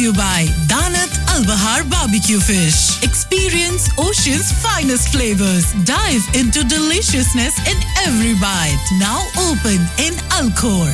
you by Danat Al Bahar Barbecue Fish. Experience Ocean's finest flavors. Dive into deliciousness in every bite. Now open in Alcor.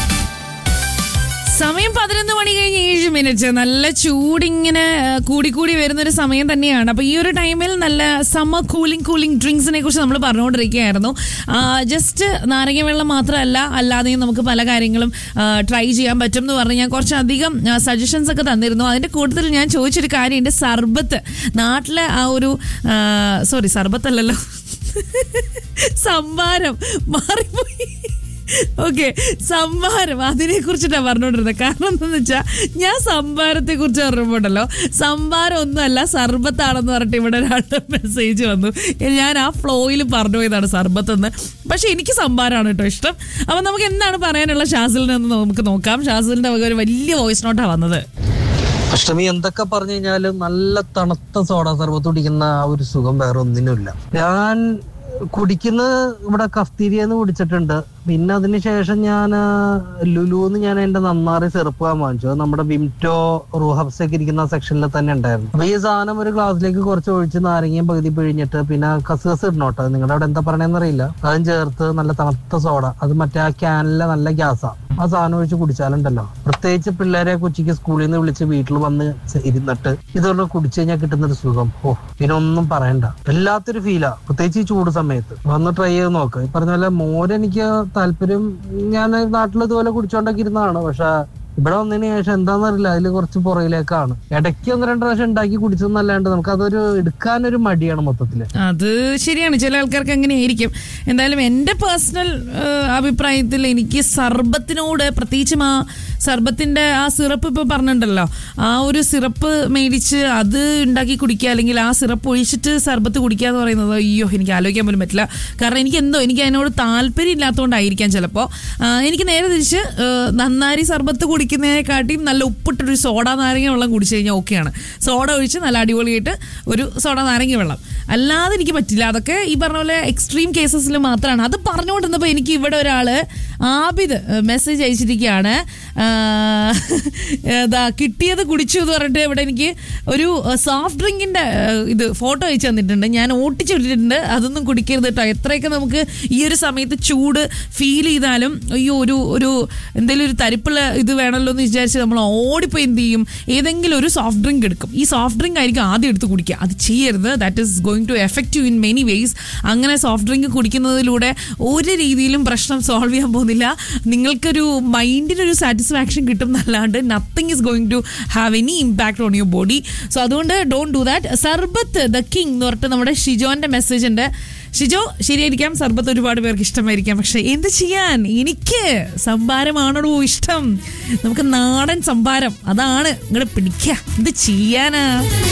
സമയം പതിനൊന്ന് മണി കഴിഞ്ഞ് ഏഴ് minute നല്ല ചൂടിങ്ങനെ ആ, കൂടിക്കൂടി വരുന്ന ഒരു സമയം തന്നെയാണ് അപ്പൊ ഈ ഒരു ടൈമിൽ നല്ല സമ്മർ കൂളിംഗ് കൂളിംഗ് ഡ്രിങ്ക്സിനെ കുറിച്ച് നമ്മൾ പറഞ്ഞുകൊണ്ടിരിക്കുകയായിരുന്നു ജസ്റ്റ് നാരങ്ങ വെള്ളം മാത്രമല്ല അല്ലാതെയും നമുക്ക് പല കാര്യങ്ങളും ട്രൈ ചെയ്യാൻ പറ്റും എന്ന് പറഞ്ഞ് ഞാൻ കുറച്ചധികം സജഷൻസ് ഒക്കെ തന്നിരുന്നു അതിന്റെ കൂട്ടത്തിൽ ഞാൻ ചോദിച്ചൊരു കാര്യമുണ്ട് സർബത്ത് നാട്ടിലെ ആ ഒരു സോറി സർബത്തല്ലല്ലോ സംഭാരം മാറിപ്പോയി ഓക്കെ സംഭാരം അതിനെ കുറിച്ചിട്ടാണ് പറഞ്ഞുകൊണ്ടിരുന്നത് കാരണം എന്താണെന്ന് വെച്ചാൽ ഞാൻ സംഭാരത്തെ കുറിച്ച് പറഞ്ഞപ്പോണ്ടല്ലോ സംഭാരം ഒന്നുമല്ല സർബത്താണെന്ന് പറഞ്ഞിട്ട് ഇവിടെ ഒരാളുടെ മെസ്സേജ് വന്നു ഞാൻ ആ ഫ്ലോയിൽ പറഞ്ഞു പോയതാണ് സർബത്ത് എന്ന് പക്ഷെ എനിക്ക് സംഭാരമാണ് കേട്ടോ ഇഷ്ടം അപ്പൊ നമുക്ക് എന്താണ് പറയാനുള്ള ഷാസിലിന് എന്ന് നമുക്ക് നോക്കാം ഷാസിലിന്റെ വക ഒരു വലിയ വോയിസ് നോട്ടാണ് വന്നത് അഷ്ടമി എന്തൊക്കെ പറഞ്ഞു കഴിഞ്ഞാലും നല്ല തണുത്ത സോഡ സർബത്ത് കുടിക്കുന്ന ആ ഒരു സുഖം വേറെ ഒന്നിനുമില്ല ഞാൻ കുടിക്കുന്ന ഇവിടെ കഫ്തീരിയെന്ന് കുടിച്ചിട്ടുണ്ട് പിന്നെ അതിന് ശേഷം ഞാൻ ലുലുന്ന് ഞാൻ എന്റെ നന്നാറി ചെറുപ്പ് വാങ്ങിച്ചു അത് നമ്മുടെ വിംറ്റോ റൂഹബ്സ് ഒക്കെ ഇരിക്കുന്ന സെക്ഷനിൽ തന്നെ ഉണ്ടായിരുന്നു അപ്പൊ ഈ സാധനം ഒരു ഗ്ലാസ്സിലേക്ക് കുറച്ച് ഒഴിച്ച് നാരങ്ങയും പകുതി പിഴിഞ്ഞിട്ട് പിന്നെ കസുകസ് ഇടണോട്ടോ നിങ്ങളുടെ അവിടെ എന്താ പറയണെന്ന് അറിയില്ല അതും ചേർത്ത് നല്ല തണുത്ത സോഡ അത് മറ്റേ ആ ക്യാനിലെ നല്ല ഗ്യാസാ ആ സാധനം ഒഴിച്ച് കുടിച്ചാലുണ്ടല്ലോ പ്രത്യേകിച്ച് പിള്ളേരെ കൊച്ചിക്ക് സ്കൂളിൽ നിന്ന് വിളിച്ച് വീട്ടിൽ വന്ന് ചെ- ഇരുന്നിട്ട് ഇതുകൊണ്ട് കുടിച്ചു കഴിഞ്ഞാൽ കിട്ടുന്ന ഒരു സുഖം ഓ പിന്നെ ഒന്നും പറയണ്ട വല്ലാത്തൊരു ഫീലാ പ്രത്യേകിച്ച് ഈ ചൂട് സമയത്ത് വന്ന് ട്രൈ ചെയ്ത് നോക്ക് ഈ പറഞ്ഞ പോലെ മോര് എനിക്ക് താല്പര്യം ഞാൻ നാട്ടിൽ ഇതുപോലെ കുടിച്ചോണ്ടൊക്കെ ഇരുന്നതാണ് പക്ഷെ ഇവിടെ വന്നതിന് ശേഷം എന്താണെന്നറിയില്ല അതിൽ കുറച്ച് പുറകിലേക്കാണ് ഇടയ്ക്ക് ഒന്ന് രണ്ട് പ്രാവശ്യം ഉണ്ടാക്കി കുടിച്ചതെന്നല്ലാണ്ട് നമുക്ക് അതൊരു എടുക്കാനൊരു മടിയാണ് മൊത്തത്തില് അത് ശരിയാണ് ചില ആൾക്കാർക്ക് അങ്ങനെ ആയിരിക്കും എന്തായാലും എൻ്റെ പേഴ്സണൽ അഭിപ്രായത്തിൽ എനിക്ക് സർബത്തിനോട് പ്രത്യേകിച്ചും ആ സർബത്തിന്റെ ആ സിറപ്പ് ഇപ്പോൾ പറഞ്ഞിട്ടുണ്ടല്ലോ ആ ഒരു സിറപ്പ് മേടിച്ച് അത് ഉണ്ടാക്കി കുടിക്കുക അല്ലെങ്കിൽ ആ സിറപ്പ് ഒഴിച്ചിട്ട് സർബത്ത് കുടിക്കുക എന്ന് പറയുന്നത് അയ്യോ എനിക്ക് ആലോചിക്കാൻ പോലും പറ്റില്ല കാരണം എനിക്ക് എന്തോ എനിക്ക് അതിനോട് താല്പര്യം ഇല്ലാത്തതുകൊണ്ടായിരിക്കാം ചിലപ്പോൾ എനിക്ക് നേരെ തിരിച്ച് ആ, നന്നാരി സർബത്ത് കുടിക്കുന്നതിനെക്കാട്ടിയും നല്ല ഉപ്പിട്ടൊരു സോഡ നാരങ്ങ വെള്ളം കുടിച്ചു കഴിഞ്ഞാൽ ഓക്കെയാണ് സോഡ ഒഴിച്ച് നല്ല അടിപൊളിയായിട്ട് ഒരു സോഡ നാരങ്ങ വെള്ളം അല്ലാതെ എനിക്ക് പറ്റില്ല അതൊക്കെ ഈ പറഞ്ഞ പോലെ എക്സ്ട്രീം കേസസിൽ മാത്രമാണ് അത് പറഞ്ഞുകൊണ്ടിരുന്നപ്പോൾ എനിക്ക് ഇവിടെ ഒരാള് ആബിദ് മെസ്സേജ് അയച്ചിരിക്കുകയാണ് ആ, ഇതാ കിട്ടിയത് കുടിച്ചു എന്ന് പറഞ്ഞിട്ട് ഇവിടെ എനിക്ക് ഒരു സോഫ്റ്റ് ഡ്രിങ്കിന്റെ ഇത് ഫോട്ടോ അയച്ചു തന്നിട്ടുണ്ട് ഞാൻ ഓട്ടിച്ചു വിട്ടിട്ടുണ്ട് അതൊന്നും കുടിക്കരുത് കേട്ടോ എത്രയൊക്കെ നമുക്ക് ഈ ഒരു സമയത്ത് ചൂട് ഫീൽ ചെയ്താലും അയ്യോ ഒരു ഒരു എന്തെങ്കിലും ഒരു തരിപ്പുള്ള ഇത് വേണമല്ലോ എന്ന് വിചാരിച്ച് നമ്മൾ ഓടിപ്പോയി എന്ത് ചെയ്യും ഏതെങ്കിലും ഒരു സോഫ്റ്റ് ഡ്രിങ്ക് എടുക്കും ഈ സോഫ്റ്റ് ഡ്രിങ്ക് ആയിരിക്കും ആദ്യം എടുത്ത് കുടിക്കുക അത് ചെയ്യരുത് that is going to effect you in many ways അങ്ങനെ സോഫ്റ്റ് ഡ്രിങ്ക് കുടിക്കുന്നതിലൂടെ ഒരു രീതിയിലും പ്രശ്നം സോൾവ് ചെയ്യാൻ പോകുന്നില്ല നിങ്ങൾക്കൊരു മൈൻഡിനൊരു സാറ്റിസ്ഫാക്ഷൻ കിട്ടും എന്നല്ലാണ്ട് nothing is going to have any impact on your body so അതുകൊണ്ട് ഡോണ്ട് ഡു ദാറ്റ് സർബത്ത് ദ കിങ് എന്ന് പറഞ്ഞിട്ട് നമ്മുടെ ഷിജോന്റെ മെസ്സേജ് ഉണ്ട് ഷിജോ ശരിയായിരിക്കാം സർബത്ത് ഒരുപാട് പേർക്ക് ഇഷ്ടമായിരിക്കാം പക്ഷെ എന്ത് ചെയ്യാൻ എനിക്ക് സംഭാരമാണോ ഇഷ്ടം നമുക്ക് നാടൻ സംഭാരം അതാണ് ഇങ്ങോട്ട് പിടിക്കുക എന്ത് ചെയ്യാനാ